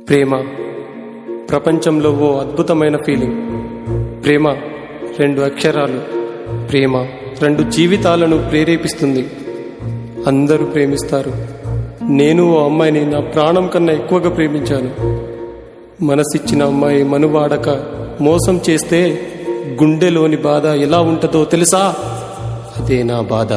ప్రేమ ప్రపంచంలో ఓ అద్భుతమైన ఫీలింగ్ ప్రేమ రెండు అక్షరాలు ప్రేమ రెండు జీవితాలను ప్రేరేపిస్తుంది అందరూ ప్రేమిస్తారు నేను ఓ అమ్మాయిని నా ప్రాణం కన్నా ఎక్కువగా ప్రేమించాను మనసిచ్చిన అమ్మాయి మనువాడక మోసం చేస్తే గుండెలోని బాధ ఎలా ఉంటుందో తెలుసా అదే నా బాధ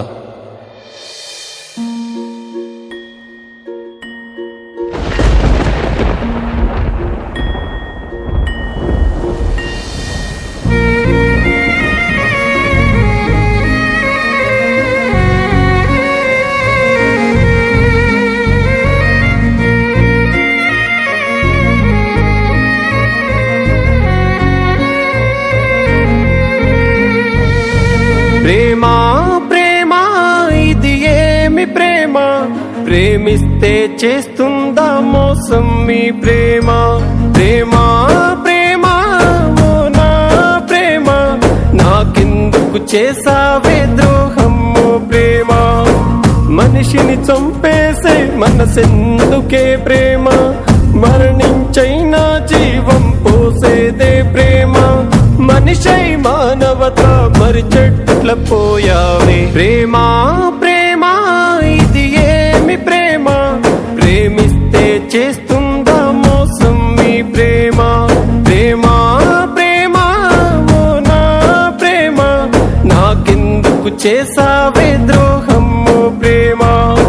ప్రేమ ప్రేమ ఇది ఏమి ప్రేమ ప్రేమిస్తే చేస్తుందా మోసం మీ ప్రేమ ప్రేమ ప్రేమ ఓ నా ప్రేమ నాకెందుకు చేసావే ద్రోహము ప్రేమ మనిషిని చంపేసే మనసెందుకే ప్రేమ మరణించైనా జీవం పోసేదే ప్రేమ మనిషై మానవత మరి చెట్ల పోయావే ప్రేమ ప్రేమ ఇది ఏమి ప్రేమ ప్రేమిస్తే చేస్తుందా మోసం మీ ప్రేమ ప్రేమ ప్రేమ ఓ నా ప్రేమ నాకెందుకు చేసావే ద్రోహము ప్రేమ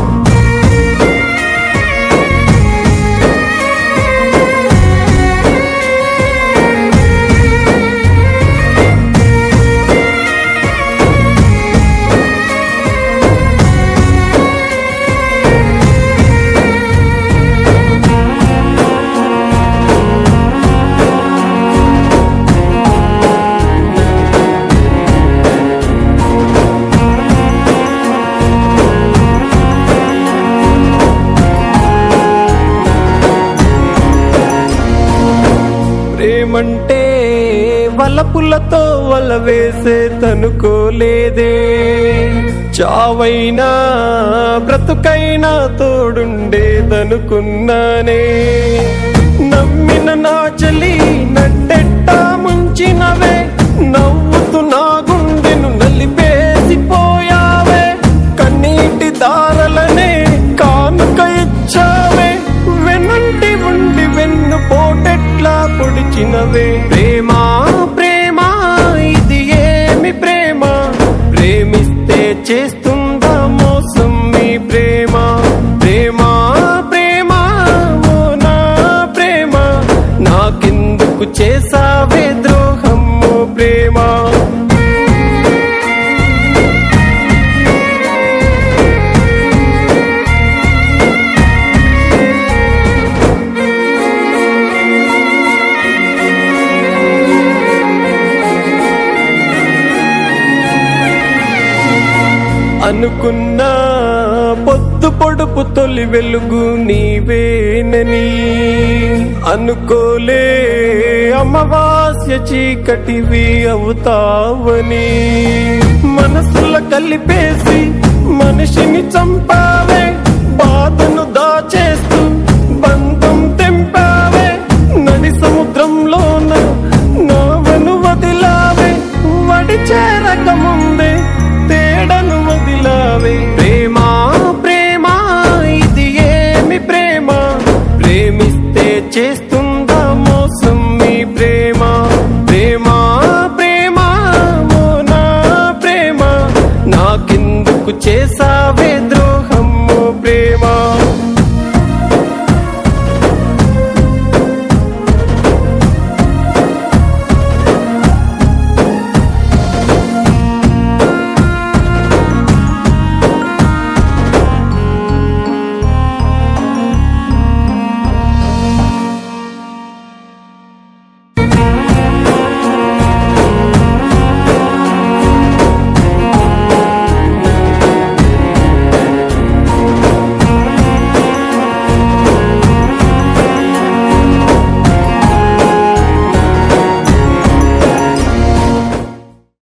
ప్రేమంటే వలపులతో వల వేసే తనుకోలేదే చావైనా బ్రతుకైనా తోడుండేదనుకున్నానే నమ్మిన నా చలి నట్టెట్టా ముంచినవే నవ్వుతూ నా గుండెను నలిపేసిపోయావే కన్నీటి దారలనే కానుక ఇచ్చావే వెనుండి ఉండి వెన్ను పోటెట్లా పొడిచినవే ప్రేమ ప్రేమ ఇది ఏమి ప్రేమ ప్రేమిస్తే చేస్తుందా మోసం మీ ప్రేమ ప్రేమ ప్రేమ ఓ నా ప్రేమ నాకెందుకు చేసావే ద్రోహము ప్రేమ అనుకున్నా పొద్దు పొడుపు తొలి వెలుగు నీవేనని అనుకోలే అమావాస్య చీకటివి అవుతావని మనసుల కలిపేసి మనిషిని చంపావే బాధను దాచేస్తూ బంధం తెంపావే నడి సముద్రంలో